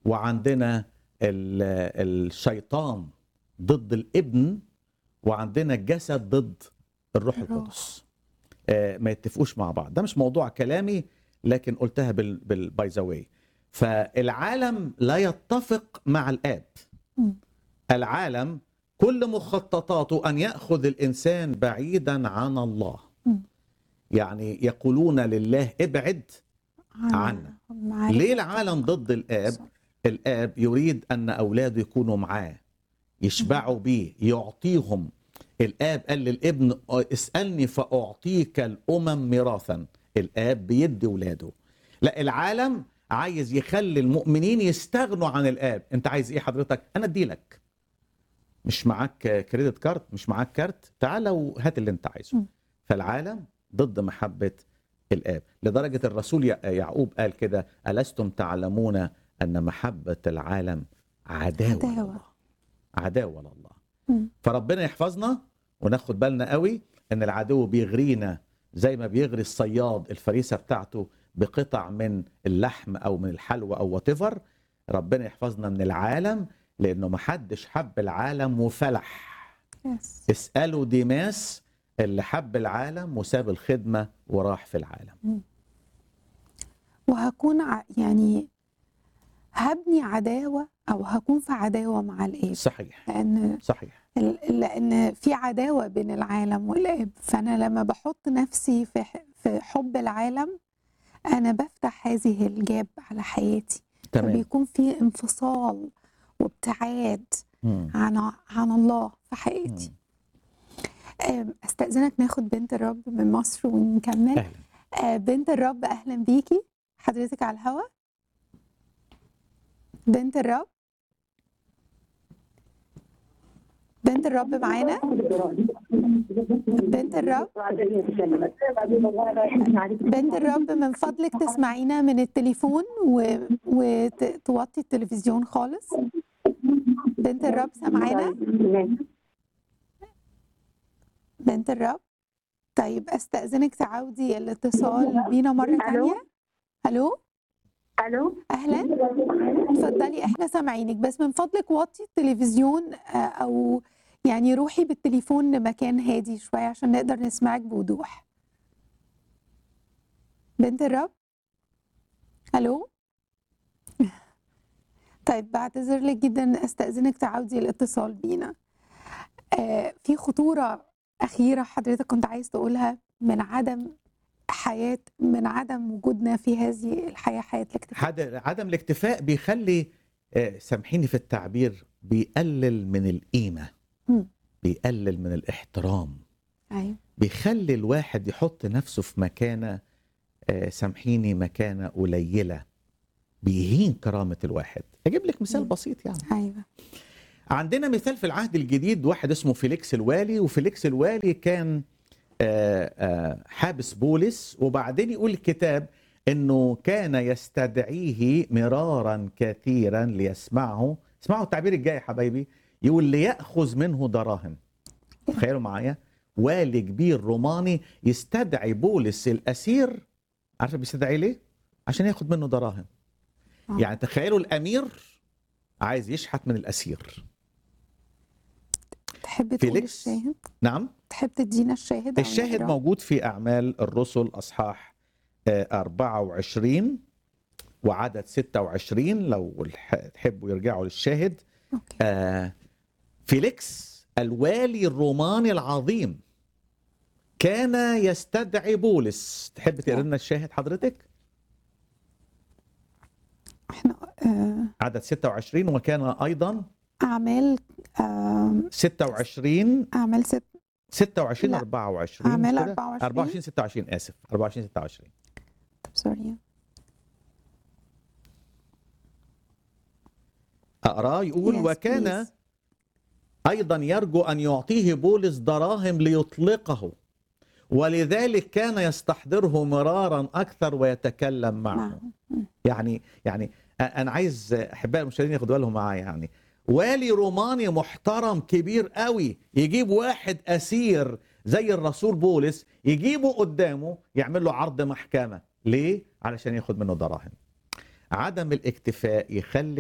وعندنا ال- الشيطان ضد الابن وعندنا الجسد ضد الروح الروح. القدس آه، ما يتفقوش مع بعض ده مش موضوع كلامي لكن قلتها باي ذا واي فالعالم لا يتفق مع الاب مم. العالم كل مخططاته ان ياخذ الانسان بعيدا عن الله مم. يعني يقولون لله ابعد عنا. معرفة ليه العالم ضد الاب صح. الاب يريد ان اولاده يكونوا معاه يشبعوا بيه يعطيهم الاب قال للابن اسالني فاعطيك الامم ميراثا الاب بيدي ولاده لا العالم عايز يخلي المؤمنين يستغنوا عن الاب انت عايز ايه حضرتك انا اديلك مش معاك كريدت كارد مش معاك كارت تعال وهات اللي انت عايزه م. فالعالم ضد محبه الاب لدرجه الرسول يع- يعقوب قال كده الستم تعلمون ان محبه العالم عداوه عداوة. لله عداوه لله مم. فربنا يحفظنا وناخد بالنا قوي ان العدو بيغرينا زي ما بيغري الصياد الفريسه بتاعته بقطع من اللحم او من الحلوى او وات ربنا يحفظنا من العالم لانه محدش حب العالم وفلح يس. اسالوا ديماس اللي حب العالم وساب الخدمه وراح في العالم وهكون ع- يعني هبني عداوة أو هكون في عداوة مع الآب صحيح لأن صحيح لأن في عداوة بين العالم والآب فأنا لما بحط نفسي في ح- في حب العالم أنا بفتح هذه الجاب على حياتي تمام فبيكون في انفصال وابتعاد مم. عن عن الله في حياتي مم. أم، استأذنك ناخد بنت الرب من مصر ونكمل اهلا آه، بنت الرب اهلا بيكي حضرتك على الهوا بنت الرب بنت الرب معانا بنت الرب بنت الرب من فضلك تسمعينا من التليفون و... وتوطي التلفزيون خالص بنت الرب سامعانا بنت الرب طيب استأذنك تعودي الاتصال بينا مرة ألو؟ تانية الو الو اهلا اتفضلي احنا سامعينك بس من فضلك وطي التلفزيون آه، او يعني روحي بالتليفون لمكان هادي شوية عشان نقدر نسمعك بوضوح بنت الرب الو طيب بعتذر لك جدا استأذنك تعودي الاتصال بينا آه في خطورة أخيرة حضرتك كنت عايز تقولها من عدم حياة من عدم وجودنا في هذه الحياة حياة الاكتفاء حد- عدم الاكتفاء بيخلي آه، سامحيني في التعبير بيقلل من القيمه مم. بيقلل من الاحترام أيوة بيخلي الواحد يحط نفسه في مكانه آه، سامحيني مكانه قليله بيهين كرامه الواحد اجيب لك مثال مم. بسيط يعني أيوة عندنا مثال في العهد الجديد واحد اسمه فيليكس الوالي وفيليكس الوالي كان آه، آه، حابس بولس وبعدين يقول الكتاب انه كان يستدعيه مرارا كثيرا ليسمعه اسمعوا التعبير الجاي يا حبايبي يقول ليأخذ منه دراهم تخيلوا معايا والي كبير روماني يستدعي بولس الأسير عارف بيستدعي ليه؟ عشان ياخد منه دراهم آه. يعني تخيلوا الأمير عايز يشحت من الأسير تحب تقول فيليكس الشاهد نعم تحب تدينا الشاهد أو الشاهد نقرأ؟ موجود في أعمال الرسل أصحاح آه، 24 وعدد 26 لو الح- تحبوا يرجعوا للشاهد أوكي. آه، فيليكس الوالي الروماني العظيم كان يستدعي بولس تحب تقرا لنا الشاهد حضرتك احنا آه، عدد 26 وكان أيضا أعمال آه، 26 أعمال ست 26 لا. 24 مش أعمال كده؟ 24 24 26 آسف 24 26 طب سوري أقراه يقول Yes, وكان please. أيضا يرجو أن يعطيه بولس دراهم ليطلقه ولذلك كان يستحضره مرارا أكثر ويتكلم معه معهم. يعني يعني أنا عايز أحباء المشاهدين ياخدوا بالهم معايا يعني والي روماني محترم كبير قوي يجيب واحد أسير زي الرسول بولس يجيبه قدامه يعمل له عرض محكمة ليه؟ علشان ياخد منه دراهم عدم الاكتفاء يخلي